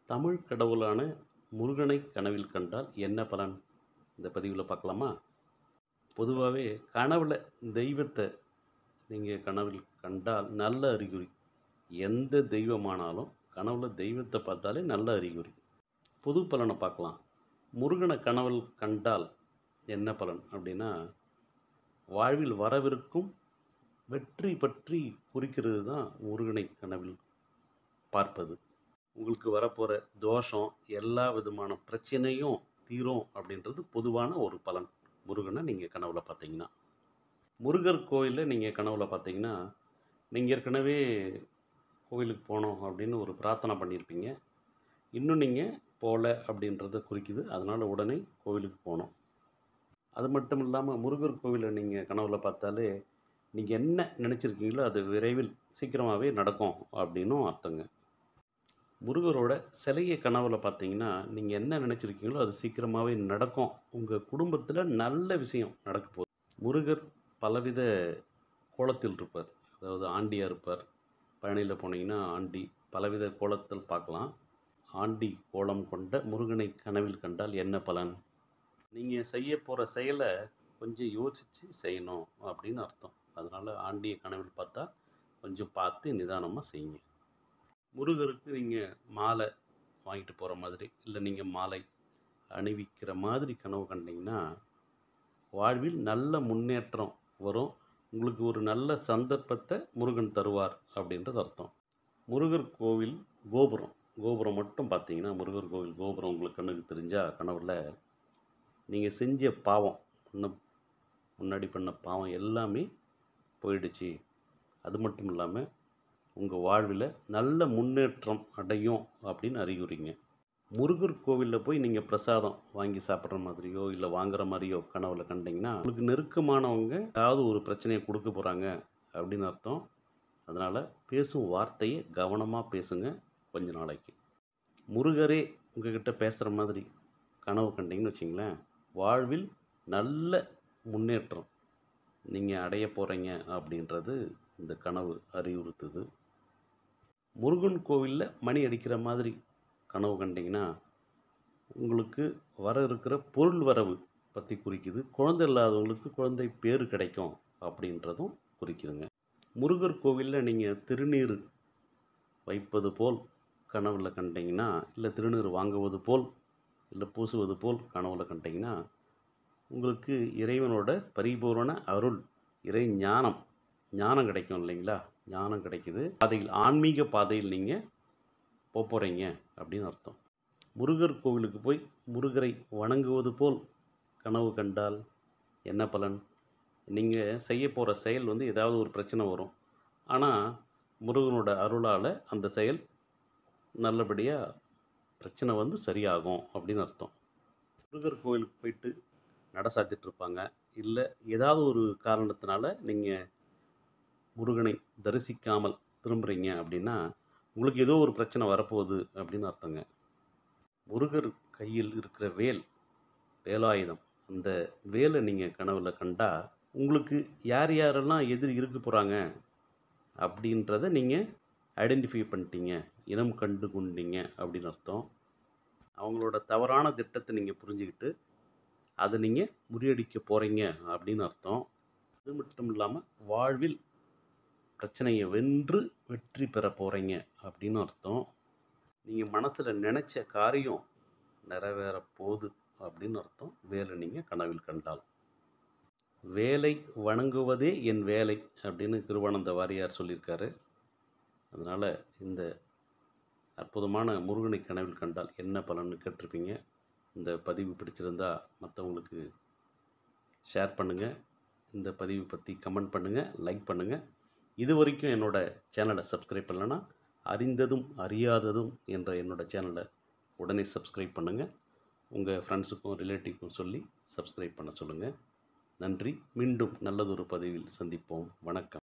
தமிழ் கடவுளான முருகனை கனவில் கண்டால் என்ன பலன் இந்த பதிவில் பார்க்கலாமா பொதுவாகவே கனவுல தெய்வத்தை நீங்கள் கனவில் கண்டால் நல்ல அறிகுறி எந்த தெய்வமானாலும் கனவுல தெய்வத்தை பார்த்தாலே நல்ல அறிகுறி பொது பலனை பார்க்கலாம் முருகனை கனவில் கண்டால் என்ன பலன் அப்படின்னா வாழ்வில் வரவிருக்கும் வெற்றி பற்றி குறிக்கிறது தான் முருகனை கனவில் பார்ப்பது உங்களுக்கு வரப்போகிற தோஷம் எல்லா விதமான பிரச்சனையும் தீரும் அப்படின்றது பொதுவான ஒரு பலன் முருகனை நீங்கள் கனவுல பார்த்தீங்கன்னா முருகர் கோயிலில் நீங்கள் கனவுல பார்த்தீங்கன்னா நீங்கள் ஏற்கனவே கோயிலுக்கு போகணும் அப்படின்னு ஒரு பிரார்த்தனை பண்ணியிருப்பீங்க இன்னும் நீங்கள் போகல அப்படின்றத குறிக்குது அதனால் உடனே கோவிலுக்கு போகணும் அது மட்டும் இல்லாமல் முருகர் கோவிலை நீங்கள் கனவுல பார்த்தாலே நீங்கள் என்ன நினச்சிருக்கீங்களோ அது விரைவில் சீக்கிரமாகவே நடக்கும் அப்படின்னும் அர்த்தங்க முருகரோட சிலையை கனவுல பார்த்தீங்கன்னா நீங்கள் என்ன நினச்சிருக்கீங்களோ அது சீக்கிரமாகவே நடக்கும் உங்கள் குடும்பத்தில் நல்ல விஷயம் நடக்க போகுது முருகர் பலவித கோலத்தில் இருப்பார் அதாவது ஆண்டியாக இருப்பார் பழனியில் போனீங்கன்னா ஆண்டி பலவித கோலத்தில் பார்க்கலாம் ஆண்டி கோலம் கொண்ட முருகனை கனவில் கண்டால் என்ன பலன் நீங்கள் செய்ய போகிற செயலை கொஞ்சம் யோசித்து செய்யணும் அப்படின்னு அர்த்தம் அதனால் ஆண்டியை கனவில் பார்த்தா கொஞ்சம் பார்த்து நிதானமாக செய்யுங்க முருகருக்கு நீங்கள் மாலை வாங்கிட்டு போகிற மாதிரி இல்லை நீங்கள் மாலை அணிவிக்கிற மாதிரி கனவு கண்டிங்கன்னா வாழ்வில் நல்ல முன்னேற்றம் வரும் உங்களுக்கு ஒரு நல்ல சந்தர்ப்பத்தை முருகன் தருவார் அப்படின்றது அர்த்தம் முருகர் கோவில் கோபுரம் கோபுரம் மட்டும் பார்த்தீங்கன்னா முருகர் கோவில் கோபுரம் உங்களுக்கு கண்ணுக்கு தெரிஞ்சால் கனவுல நீங்கள் செஞ்ச பாவம் முன்ன முன்னாடி பண்ண பாவம் எல்லாமே போயிடுச்சு அது மட்டும் இல்லாமல் உங்கள் வாழ்வில் நல்ல முன்னேற்றம் அடையும் அப்படின்னு அறிகுறிங்க முருகர் கோவிலில் போய் நீங்கள் பிரசாதம் வாங்கி சாப்பிட்ற மாதிரியோ இல்லை வாங்குற மாதிரியோ கனவுல கண்டிங்கன்னா உங்களுக்கு நெருக்கமானவங்க ஏதாவது ஒரு பிரச்சனையை கொடுக்க போகிறாங்க அப்படின்னு அர்த்தம் அதனால் பேசும் வார்த்தையை கவனமாக பேசுங்க கொஞ்ச நாளைக்கு முருகரே உங்ககிட்ட பேசுகிற மாதிரி கனவு கண்டிங்கன்னு வச்சிங்களேன் வாழ்வில் நல்ல முன்னேற்றம் நீங்கள் அடைய போகிறீங்க அப்படின்றது இந்த கனவு அறிவுறுத்துது முருகன் கோவிலில் மணி அடிக்கிற மாதிரி கனவு கண்டிங்கன்னா உங்களுக்கு வர இருக்கிற பொருள் வரவு பற்றி குறிக்குது குழந்தை இல்லாதவங்களுக்கு குழந்தை பேர் கிடைக்கும் அப்படின்றதும் குறிக்குதுங்க முருகர் கோவிலில் நீங்கள் திருநீர் வைப்பது போல் கனவுல கண்டிங்கன்னா இல்லை திருநீர் வாங்குவது போல் இல்லை பூசுவது போல் கனவுல கண்டிங்கன்னா உங்களுக்கு இறைவனோட பரிபூரண அருள் இறை ஞானம் ஞானம் கிடைக்கும் இல்லைங்களா ஞானம் கிடைக்குது பாதையில் ஆன்மீக பாதையில் நீங்கள் போகிறீங்க அப்படின்னு அர்த்தம் முருகர் கோவிலுக்கு போய் முருகரை வணங்குவது போல் கனவு கண்டால் என்ன பலன் நீங்கள் செய்ய போகிற செயல் வந்து ஏதாவது ஒரு பிரச்சனை வரும் ஆனால் முருகனோட அருளால் அந்த செயல் நல்லபடியாக பிரச்சனை வந்து சரியாகும் அப்படின்னு அர்த்தம் முருகர் கோவிலுக்கு போயிட்டு நட சாத்திட்டு இருப்பாங்க இல்லை ஏதாவது ஒரு காரணத்தினால நீங்கள் முருகனை தரிசிக்காமல் திரும்புகிறீங்க அப்படின்னா உங்களுக்கு ஏதோ ஒரு பிரச்சனை வரப்போகுது அப்படின்னு அர்த்தங்க முருகர் கையில் இருக்கிற வேல் வேலாயுதம் அந்த வேலை நீங்கள் கனவுல கண்டா உங்களுக்கு யார் யாரெல்லாம் எதிரி இருக்க போகிறாங்க அப்படின்றத நீங்கள் ஐடென்டிஃபை பண்ணிட்டீங்க இனம் கண்டு கொண்டீங்க அப்படின்னு அர்த்தம் அவங்களோட தவறான திட்டத்தை நீங்கள் புரிஞ்சுக்கிட்டு அதை நீங்கள் முறியடிக்க போகிறீங்க அப்படின்னு அர்த்தம் அது மட்டும் இல்லாமல் வாழ்வில் பிரச்சனையை வென்று வெற்றி பெற போகிறீங்க அப்படின்னு அர்த்தம் நீங்கள் மனசில் நினச்ச காரியம் நிறைவேற போகுது அப்படின்னு அர்த்தம் வேலை நீங்கள் கனவில் கண்டால் வேலை வணங்குவதே என் வேலை அப்படின்னு கிருவானந்த வாரியார் சொல்லியிருக்காரு அதனால் இந்த அற்புதமான முருகனை கனவில் கண்டால் என்ன பலன்னு கேட்டிருப்பீங்க இந்த பதிவு பிடிச்சிருந்தா மற்றவங்களுக்கு ஷேர் பண்ணுங்கள் இந்த பதிவு பற்றி கமெண்ட் பண்ணுங்கள் லைக் பண்ணுங்கள் இது வரைக்கும் என்னோடய சேனலை சப்ஸ்கிரைப் பண்ணலன்னா அறிந்ததும் அறியாததும் என்ற என்னோடய சேனலை உடனே சப்ஸ்கிரைப் பண்ணுங்கள் உங்கள் ஃப்ரெண்ட்ஸுக்கும் ரிலேட்டிவ்க்கும் சொல்லி சப்ஸ்கிரைப் பண்ண சொல்லுங்கள் நன்றி மீண்டும் நல்லதொரு பதிவில் சந்திப்போம் வணக்கம்